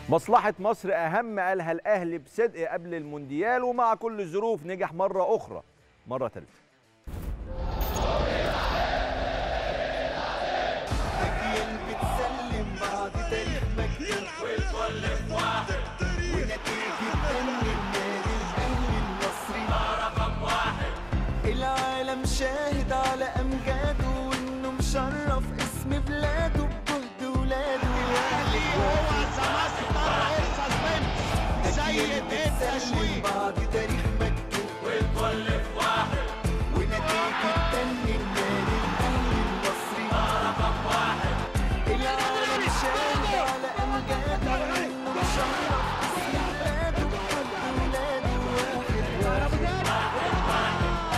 مصلحة مصر أهم قالها الأهلي بصدق قبل المونديال ومع كل الظروف نجح مرة أخرى مرة ثالثة أجيال بتسلم بعض تاريخ مكتوب والكل في واحد ونتيجة فن النادي الأهلي المصري رقم واحد العالم شاهد على أمجاده وإنه مشرف اسم بلاده بجهد ولاده الأهلي هو سيد بتسلم بعض تاريخ مكتوب والكل في واحد ونتيجة فن النادي الأهلي المصري العالم شاهد على أمجاده وإنه مشرف اسم بلاده بجهد ولاده واحد واحد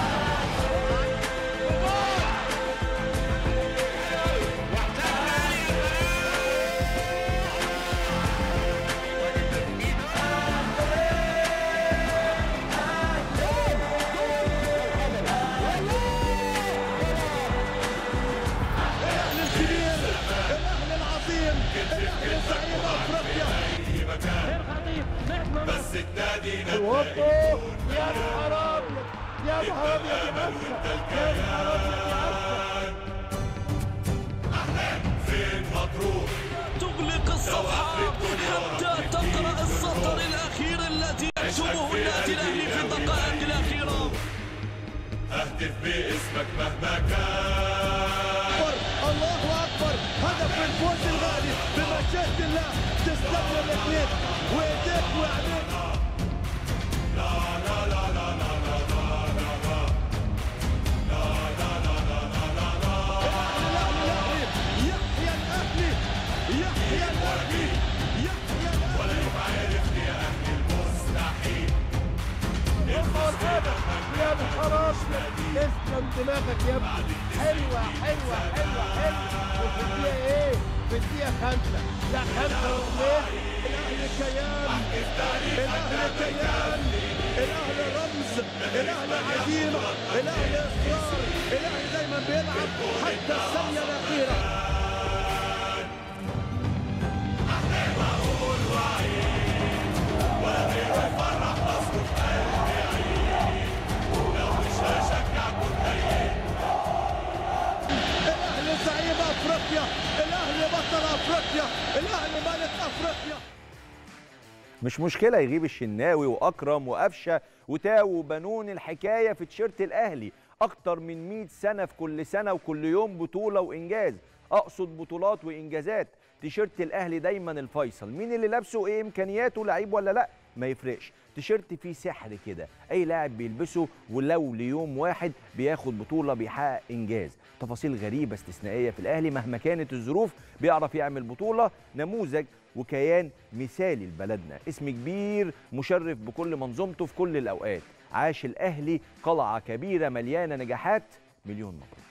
تغلق الصفحة حتى تقرأ السطر الأخير الذي يكتبه النادي الأهلي في الدقائق الأخيرة اهتف باسمك مهما كان الله اكبر هدف الفوز الغالي بمشيئه الله تستلم الاثنين وايديك وعينيك الأهلي، يحيى الاهلي يحيى الاهلي يحيى الاهلي يا الحرام اسلم دماغك يا ابني حلوه حلوه حلوه حلوه وفي الدقيقه ايه؟ في الدقيقه خمسه لا خمسه واثنين الاهلي كيان الاهلي كيان الاهلي رمز الاهلي عزيمه الاهلي اصرار الاهلي دايما بيلعب حتى الثانيه الاخيره الاهلي زعيم افريقيا الاهلي بطل افريقيا الاهلي ملك افريقيا مش مشكلة يغيب الشناوي وأكرم وقفشة وتاو وبنون الحكاية في تيشيرت الأهلي أكتر من 100 سنة في كل سنة وكل يوم بطولة وإنجاز أقصد بطولات وإنجازات تيشيرت الأهلي دايما الفيصل مين اللي لابسه إيه إمكانياته لعيب ولا لأ ما يفرقش تيشيرت فيه سحر كده أي لاعب بيلبسه ولو ليوم واحد بياخد بطولة بيحقق إنجاز تفاصيل غريبة استثنائية في الأهلي مهما كانت الظروف بيعرف يعمل بطولة نموذج وكيان مثالي لبلدنا اسم كبير مشرف بكل منظومته في كل الأوقات عاش الأهلي قلعة كبيرة مليانة نجاحات مليون مبروك